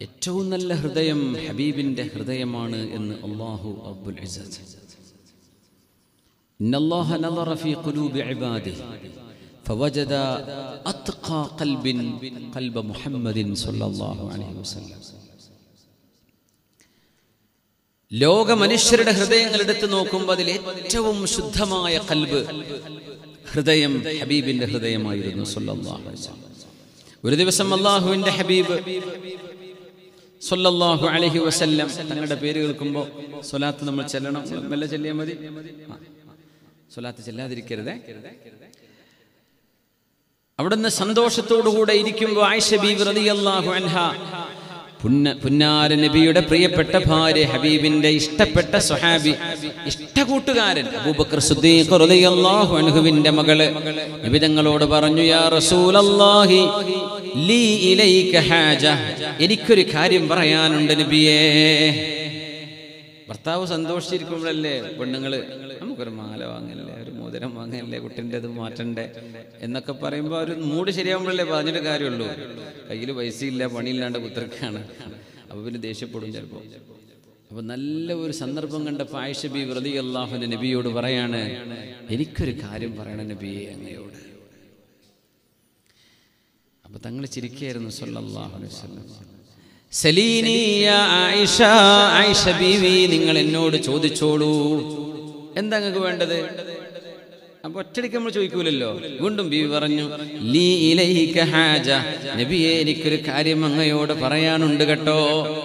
ഏറ്റവും നല്ല ഹൃദയം ഹബീബിന്റെ ഹൃദയമാണ് എന്ന് അള്ളാഹു അബ്ബുൽ ഇസ്സത്ത് إن الله نظر في قلوب عباده فوجد أتقى قلب قلب محمد صلى الله عليه وسلم ലോക മനുഷ്യരുടെ ഹൃദയങ്ങൾ എടുത്തു നോക്കുമ്പോൾ അതിൽ ഏറ്റവും ശുദ്ധമായ കൽബ് ഹൃദയം ഹബീബിന്റെ ഹൃദയമായിരുന്നു സല്ലല്ലാഹു അലൈഹി വസല്ലം ഒരു ദിവസം അള്ളാഹുവിന്റെ ഹബീബ് സല്ലല്ലാഹു അലൈഹി വസല്ലം തങ്ങളുടെ പേര് കേൾക്കുമ്പോൾ സ്വലാത്ത് നമ്മൾ ചെല്ലണം മെല്ലെ ചെല്ലിയാൽ മതി ആ. സ്വലാത്ത് ചെല്ലാതിരിക്കരുതേ അവിടുന്ന് സന്തോഷത്തോടുകൂടെ ഇരിക്കുമ്പോൾ ആയിഷ ബീബി റളിയല്ലാഹു അൻഹ പുന്ന പുന്നാര നബിയുടെ പ്രിയപ്പെട്ട ഭാര്യ ഹബീബിന്റെ ഇഷ്ടപ്പെട്ട സ്വഹാബി ഇഷ്ടകൂട്ടുകാരൻ അബൂബക്കർ സിദ്ദീഖ് റളിയല്ലാഹു അൻഹുവിന്റെ മകള് നബി തങ്ങളോട് പറഞ്ഞു യാ റസൂലല്ലാഹി ലീ ഇലൈക ഹാജ എനിക്കൊരു കാര്യം പറയാനുണ്ട് നബിയേ ഭർത്താവ് സന്തോഷിച്ചിരിക്കുമ്പോഴല്ലേ പെണ്ണുങ്ങള് നമുക്കൊരു മാല വാങ്ങല്ലേ ഒരു മോതിരം വാങ്ങല്ലേ കുട്ടിൻ്റെ ഇത് മാറ്റണ്ടേ എന്നൊക്കെ പറയുമ്പോൾ ഒരു മൂഡ് ശരിയാകുമ്പോഴല്ലേ പറഞ്ഞിട്ട് കാര്യമുള്ളൂ കയ്യിൽ പൈസയില്ല പണിയില്ലാണ്ട് കുത്തിരക്കാണ് അപ്പൊ പിന്നെ ദേഷ്യപ്പെടും ചിലപ്പോൾ അപ്പൊ നല്ല ഒരു സന്ദർഭം കണ്ടപ്പോൾ ആയിഷ ബി വ്രതി അള്ളാഹുന്റെ നബിയോട് പറയാണ് എനിക്കൊരു കാര്യം പറയണം നബിയെ അങ്ങയോട് അപ്പൊ തങ്ങൾ ചിരിക്കായിരുന്നു സല്ലല്ലാഹു അലൈഹി വസല്ലം സലീനി യാ ആയിഷ ആയിഷ ബീവി നിങ്ങൾ എന്നോട് ചോദിച്ചോളൂ എന്താ നിങ്ങൾക്ക് വേണ്ടത് അപ്പൊ ഒറ്റടിക്ക് നമ്മൾ ചോദിക്കൂലല്ലോ വീണ്ടും ബീവി പറഞ്ഞു ലീ ഇലൈക ഹാജ നബിയെ എനിക്കൊരു കാര്യം അങ്ങയോട് പറയാനുണ്ട് കേട്ടോ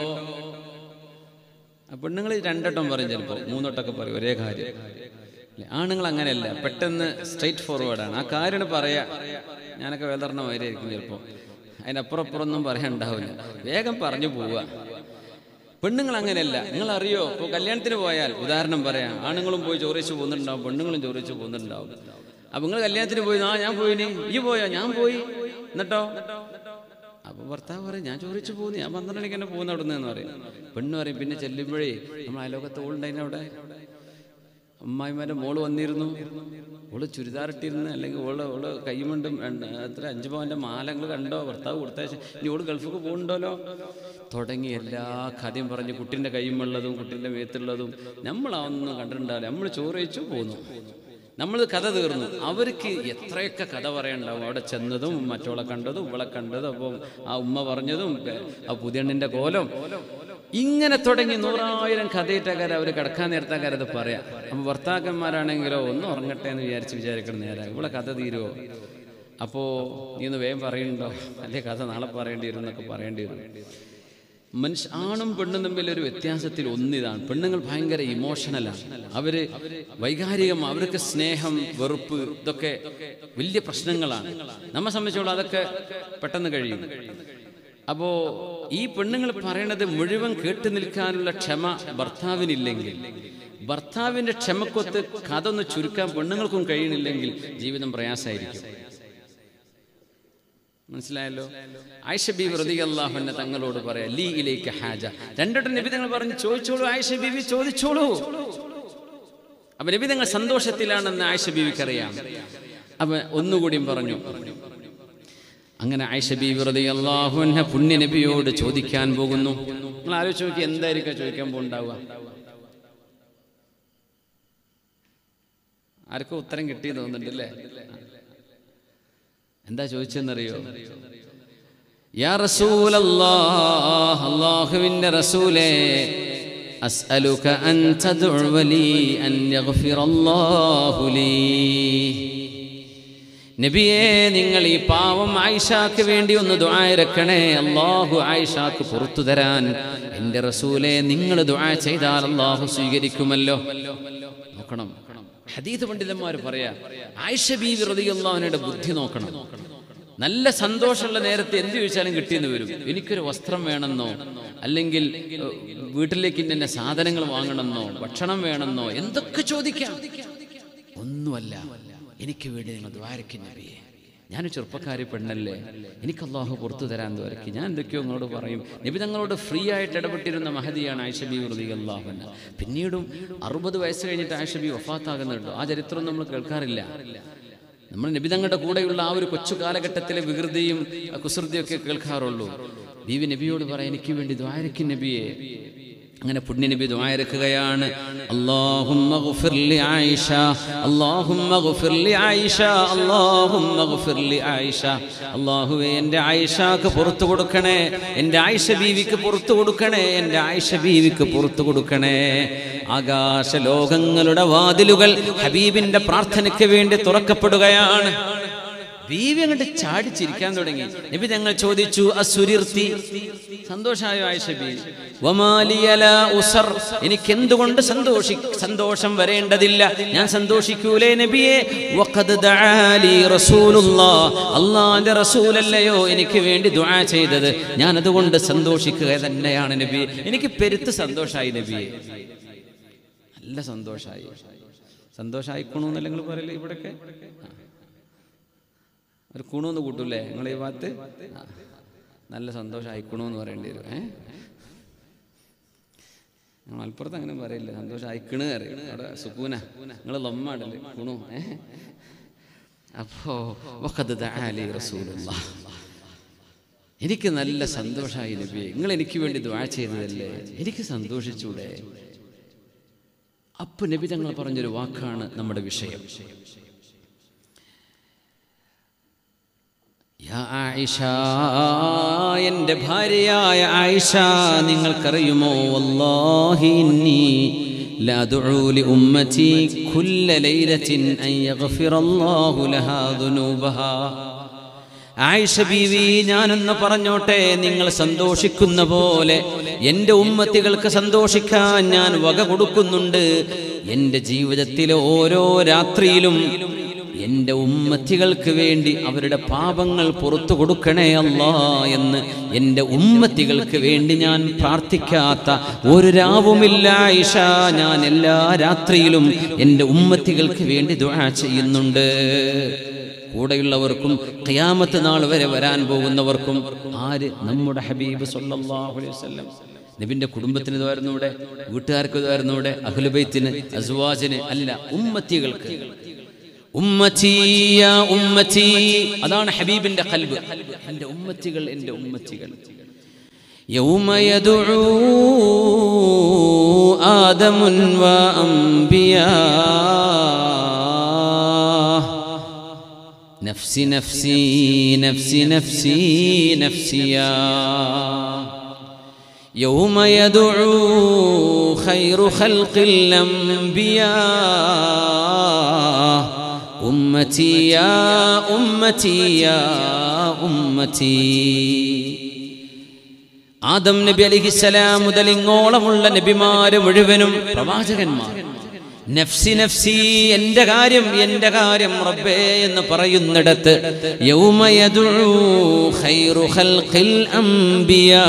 പെണ്ണുങ്ങൾ രണ്ടട്ടം പറയും ചിലപ്പോൾ മൂന്നോട്ടൊക്കെ പറയും ഒരേ കാര്യം അല്ലേ? ആണുങ്ങൾ അങ്ങനെയല്ല പെട്ടെന്ന് സ്ട്രൈറ്റ് ഫോർവേഡാണ് ആ കാര്യം പറയാ ഞാനൊക്കെ വേദർണ മാതിരിയായിരിക്കും ചിലപ്പോൾ അതിനപ്പുറം അപ്പുറമൊന്നും പറയാനുണ്ടാവില്ല വേഗം പറഞ്ഞു പോവുക പെണ്ണുങ്ങൾ അങ്ങനെയല്ല നിങ്ങൾ അറിയോ ഇപ്പോൾ കല്യാണത്തിന് പോയാൽ ഉദാഹരണം പറയാം ആണുങ്ങളും പോയി ചോറിച്ച് പോകുന്നുണ്ടാവും പെണ്ണുങ്ങളും ചോറിച്ച് പോകുന്നുണ്ടാവും അപ്പൊ നിങ്ങൾ കല്യാണത്തിന് പോയി ആ ഞാൻ പോയിനി ഈ പോയോ ഞാൻ പോയി എന്നിട്ടോ അപ്പൊ ഭർത്താവ് പറയും ഞാൻ ചോദിച്ചു പോകുന്നു ഞാൻ പന്ത്രണ്ട് മണിക്ക് തന്നെ പോകുന്ന അവിടെ നിന്ന് പറയും പെണ്ണ് പറയും പിന്നെ ചെല്ലുമ്പോഴേ നമ്മൾ അയലോകത്ത് ഓളുണ്ടായിരുന്നു അവിടെ അമ്മായിമാരുടെ മോള് വന്നിരുന്നു ഓള് ചുരിദാറിട്ടിരുന്ന് അല്ലെങ്കിൽ ഓള് ഓള് കൈമണ്ടും രണ്ട് എത്ര അഞ്ച് പവന്റെ മാലങ്ങൾ കണ്ടോ ഭർത്താവ് കൊടുത്തയച്ച ഇനി ഓള് ഗൾഫിക്ക് പോകുന്നുണ്ടല്ലോ തുടങ്ങി എല്ലാ കഥയും പറഞ്ഞ് കുട്ടിൻ്റെ കൈമുള്ളതും കുട്ടിൻ്റെ മേത്തുള്ളതും നമ്മൾ അതൊന്നും കണ്ടിട്ടുണ്ടാവില്ല നമ്മൾ ചോറ് കഴിച്ചു പോന്നു നമ്മൾ കഥ തീർന്നു അവർക്ക് എത്രയൊക്കെ കഥ പറയണ്ടാവും അവിടെ ചെന്നതും മറ്റോളെ കണ്ടതും ഇവളെ കണ്ടതും അപ്പം ആ ഉമ്മ പറഞ്ഞതും ആ പുതിയണ്ണിന്റെ കോലം ഇങ്ങനെ തുടങ്ങി നൂറായിരം കഥയിട്ടക്കാരെ അവർ കിടക്കാൻ നേരത്താക്കാരെ അത് പറയാം അപ്പൊ ഭർത്താക്കന്മാരാണെങ്കിലോ ഒന്ന് ഉറങ്ങട്ടെ എന്ന് വിചാരിച്ച് വിചാരിക്കണം നേരം ഇവിടെ കഥ തീരുമോ അപ്പോ നീ ഒന്ന് വേഗം പറയുന്നുണ്ടോ അല്ലേ കഥ നാളെ പറയേണ്ടി വരും എന്നൊക്കെ പറയേണ്ടി വരും മനുഷ്യ ആണും പെണ്ണും തമ്മിൽ ഒരു വ്യത്യാസത്തിൽ ഒന്നിതാണ് പെണ്ണുങ്ങൾ ഭയങ്കര ഇമോഷണലാണ് അവര് വൈകാരികം അവർക്ക് സ്നേഹം വെറുപ്പ് ഇതൊക്കെ വലിയ പ്രശ്നങ്ങളാണ് നമ്മെ സംബന്ധിച്ചോളം അതൊക്കെ പെട്ടെന്ന് കഴിയും അപ്പോ ഈ പെണ്ണുങ്ങൾ പറയണത് മുഴുവൻ കേട്ടു നിൽക്കാനുള്ള ക്ഷമ ഭർത്താവിനില്ലെങ്കിൽ ഭർത്താവിന്റെ ക്ഷമക്കൊത്ത് കഥ ഒന്ന് ചുരുക്കാൻ പെണ്ണുങ്ങൾക്കും കഴിയണില്ലെങ്കിൽ ജീവിതം പ്രയാസമായിരിക്കും മനസ്സിലായല്ലോ ആയിഷ ബീവി റളിയല്ലാഹു തങ്ങളോട് പറയാ ലീ ഇലൈക ഹാജ രണ്ടോട്ടം നബി തങ്ങൾ പറഞ്ഞു ചോദിച്ചോളൂ ആയിഷ ബീവി ചോദിച്ചോളൂ അപ്പൊ നബി തങ്ങൾ സന്തോഷത്തിലാണെന്ന് ആയിഷ ബീവിക്ക് അറിയാം അപ്പൊ ഒന്നുകൂടിയും പറഞ്ഞു അങ്ങനെ ആയിഷ ബീവി റളിയല്ലാഹു അൻഹ പുണ്യ നബിയോട് ചോദിക്കാൻ പോകുന്നു നിങ്ങൾ ആലോചിച്ച് നോക്കി എന്തായിരിക്കും ചോദിക്കാൻ പോകുന്നുണ്ടാവുക ആർക്കും ഉത്തരം കിട്ടി തോന്നുന്നുണ്ടല്ലേ എന്താ ചോദിച്ചെന്നറിയോ യാ റസൂലല്ലാഹ് അല്ലാഹുവിന്റെ റസൂലേ അസ്അലുക അൻ തദ്ഉ ലീ അൻ യഗ്ഫിറല്ലാഹു ലീ നബിയെ നിങ്ങൾ ഈ പാവം ആയിഷാക്ക് വേണ്ടി ഒന്ന് ദുആ ഇറക്കണേ അല്ലാഹു ആയിഷാക്ക് പുറത്തു തരാൻ എൻ്റെ റസൂലെ നിങ്ങൾ ദുആ ചെയ്താൽ അല്ലാഹു സ്വീകരിക്കുമല്ലോ നോക്കണം ഹദീദ് പണ്ഡിതന്മാർ പറയാ ആയിഷ ബീവി റളിയല്ലാഹുവിന്റെ ബുദ്ധി നോക്കണം നല്ല സന്തോഷമുള്ള നേരത്തെ എന്ത് ചോദിച്ചാലും കിട്ടിയെന്ന് വരും എനിക്കൊരു വസ്ത്രം വേണമെന്നോ അല്ലെങ്കിൽ ഏഹ്, വീട്ടിലേക്ക് ഇന്ന സാധനങ്ങൾ വാങ്ങണമെന്നോ ഭക്ഷണം വേണമെന്നോ എന്തൊക്കെ ചോദിക്കാം ഒന്നുമല്ല എനിക്ക് വേണ്ടി നിങ്ങൾ ദ്വാരക്ക് നബിയെ ഞാൻ ചെറുപ്പക്കാരി പെണ്ണല്ലേ എനിക്ക് അള്ളാഹു പുറത്തു തരാൻ ദ്വാരക്ക് ഞാൻ എന്തൊക്കെയോ നിങ്ങളോട് പറയും നബി തങ്ങളോട് ഫ്രീ ആയിട്ട് ഇടപെട്ടിരുന്ന മഹതിയാണ് ആയിഷബി വൃതി അള്ളാഹുന പിന്നീടും അറുപത് വയസ്സ് കഴിഞ്ഞിട്ട് ആയിഷബി വഫാത്താകുന്നുണ്ട് ആ ചരിത്രം നമ്മൾ കേൾക്കാറില്ല നമ്മൾ നബി തങ്ങളുടെ കൂടെയുള്ള ആ ഒരു കൊച്ചു കാലഘട്ടത്തിലെ വികൃതിയും കുസൃതിയും ഒക്കെ കേൾക്കാറുള്ളൂ ബീവി നബിയോട് പറയാം എനിക്ക് വേണ്ടി ദ്വാരക്ക് നബിയെ അങ്ങനെ പുണ്യ നബി ദ്വാരക്കുകയാണ് അല്ലാഹുമ്മ ഗുഫിർ ലി ആയിഷ അല്ലാഹുമ്മ ഗുഫിർ ലി ആയിഷ അല്ലാഹുമ്മ ഗുഫിർ ലി ആയിഷ അല്ലാഹുവേ എൻ്റെ ആയിഷക്ക് പുറത്തു കൊടുക്കണേ എൻ്റെ ആയിഷ ബീവിക്ക് പുറത്തു കൊടുക്കണേ എൻ്റെ ആയിഷ ബീവിക്ക് പുറത്തു കൊടുക്കണേ ആകാശ ലോകങ്ങളുടെ വാതിലുകൾ ഹബീബിന്റെ പ്രാർത്ഥനയ്ക്ക് വേണ്ടി തുറക്കപ്പെടുകയാണ് ബീവി അങ്ങോട്ട് ചാടിച്ചിരിക്കാൻ തുടങ്ങി നബി ഞങ്ങൾ ചോദിച്ചു അസുരിർത്തി സന്തോഷായോ ആയിഷ ബീവി വമാലിയല ഉസർ എനിക്ക് എന്തുകൊണ്ട് സന്തോഷി സന്തോഷം വരേണ്ടതില്ല ഞാൻ സന്തോഷിക്കൂലേ നബിയെ വഖദ് ദആലി റസൂലുള്ളാ അല്ലാഹുവിന്റെ റസൂലല്ലയോ എനിക്ക് വേണ്ടി ദുആ ചെയ്തത് ഞാൻ അതുകൊണ്ട് സന്തോഷിക്കുക തന്നെയാണ് നബി എനിക്ക് പെരുത്ത് സന്തോഷായി നബിയെ നല്ല സന്തോഷായി സന്തോഷായിക്കണോന്നല്ല നിങ്ങൾ പറയല്ലേ ഇവിടൊക്കെ ആ. ഒരു കുണുന്ന് കൂട്ടൂലേ നിങ്ങൾ ഈ ഭാഗത്ത് ആ. നല്ല സന്തോഷം അയക്കണമെന്ന് പറയേണ്ടി വരും ഏ ഞങ്ങൾ മലപ്പുറത്ത് അങ്ങനെ പറയില്ല സന്തോഷം അയക്കണ് അറിയും അവിടെ സുക്കൂന നിങ്ങൾ ലമ്മാടല്ലേ കുണു ഏ അപ്പോ വഖദ് ദഅലി റസൂലുള്ളാഹ് എനിക്ക് നല്ല സന്തോഷമായി നബി നിങ്ങൾ എനിക്ക് വേണ്ടി ദ്വാ ചെയ്തതല്ലേ എനിക്ക് സന്തോഷിച്ചൂടെ അപ്പൊ നബി തങ്ങൾ പറഞ്ഞൊരു വാക്കാണ് നമ്മുടെ വിഷയം യാ ആയിഷ എൻ്റെ ഭാര്യയായ ആയിഷ നിങ്ങൾക്കറിയുമോ വല്ലാഹി ഇന്നി لا أدعو لأمتي كل ليلة أن يغفر الله لها ذنوبها ആയിഷ ബീവി ഞാനൊന്ന് പറഞ്ഞോട്ടെ നിങ്ങൾ സന്തോഷിക്കുന്ന പോലെ എൻ്റെ ഉമ്മത്തികൾക്ക് സന്തോഷിക്കാൻ ഞാൻ വക കൊടുക്കുന്നുണ്ട് എൻ്റെ ജീവിതത്തിലെ ഓരോ രാത്രിയിലും എൻ്റെ ഉമ്മത്തികൾക്ക് വേണ്ടി അവരുടെ പാപങ്ങൾ പുറത്തു കൊടുക്കണേ അല്ലാ എന്ന് എൻ്റെ ഉമ്മത്തികൾക്ക് വേണ്ടി ഞാൻ പ്രാർത്ഥിക്കാത്ത ഒരു രാവുമില്ല ആയിഷ ഞാൻ എല്ലാ രാത്രിയിലും എൻ്റെ ഉമ്മത്തികൾക്ക് വേണ്ടി ദുആ ചെയ്യുന്നുണ്ട് കൂടെയുള്ളവർക്കും ഖിയാമത്ത് നാൾ വരെ വരാൻ പോകുന്നവർക്കും ആര് നമ്മുടെ ഹബീബ് സല്ലല്ലാഹു അലൈഹി വസല്ലം നബിന്റെ കുടുംബത്തിന് ഇതായിരുന്നു ഇവിടെ വീട്ടുകാർക്ക് ഇതായിരുന്നു ഇവിടെ അഹ്ലുബൈത്തിന് അസ്വാജിന് അല്ല ഉമ്മത്തികൾക്ക് ഉമ്മത്തി യാ ഉമ്മത്തി അതാണ് ഹബീബിന്റെ കൽബ് എൻ്റെ ഉമ്മത്തികൾ എൻ്റെ ഉമ്മത്തികൾ يوم يدعو آدم وأنبياء نفسي نفسي نفسي نفسي نفسي يا يوم يدعو خير خلق الأنبياء أمتي يا أمتي يا أمتي ആദം നബി അലിഹിസലാം മുതൽ ഇങ്ങോളമുള്ള നബിമാര് മുഴുവനും പ്രവാചകന്മാർ നഫ്സി നഫ്സി എന്റെ കാര്യം എന്റെ കാര്യം റബ്ബേ എന്ന് പറയുന്നിടത്ത് യൗമ യദ്ഉ ഖൈറു ഖൽഖിൽ അംബിയാ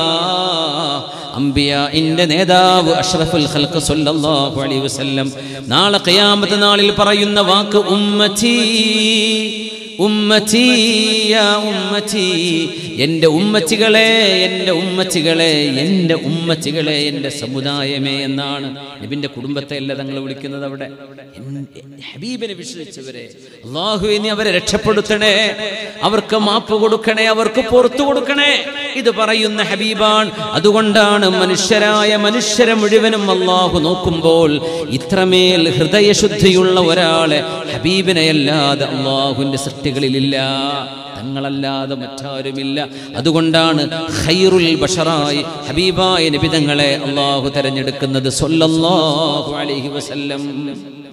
അംബിയാഇന്റെ നേതാവ് അഷ്റഫുൽ ഖൽഖ് സല്ലല്ലാഹു അലൈഹി വസല്ലം നാളെ ഖിയാമത്ത് നാളിൽ പറയുന്ന വാക്ക് ഉമ്മത്തി ഉമ്മത്തി യാ ഉമ്മത്തി എൻ്റെ ഉമ്മച്ചികളെ എൻ്റെ ഉമ്മച്ചികളെ എൻ്റെ ഉമ്മച്ചികളെ എൻ്റെ സമുദായമേ എന്നാണ് നബിൻ്റെ കുടുംബത്തെ അല്ല തങ്ങൾ വിളിക്കുന്നത് അവിടെ എൻ- ഹബീബിനെ വിശ്വസിച്ചവരെ അള്ളാഹു ഇനി അവരെ രക്ഷപ്പെടുത്തണേ അവർക്ക് മാപ്പ് കൊടുക്കണേ അവർക്ക് പുറത്തു കൊടുക്കണേ ഇത് പറയുന്ന ഹബീബാൻ അതുകൊണ്ടാണ് മനുഷ്യരായ മനുഷ്യരെ മുഴുവനും അള്ളാഹു നോക്കുമ്പോൾ ഇത്രമേൽ ഹൃദയശുദ്ധിയുള്ള ഒരാളെ ഹബീബിനെയല്ലാതെ അള്ളാഹുവിൻ്റെ സൃഷ്ടികളിലില്ല തങ്ങളല്ലാതെ മറ്റാരുമില്ല അതുകൊണ്ടാണ് ഖൈറുൽ ബഷറായി ഹബീബായ നബിതങ്ങളെ അള്ളാഹു തെരഞ്ഞെടുക്കുന്നത് സല്ലല്ലാഹു അലൈഹി വസല്ലം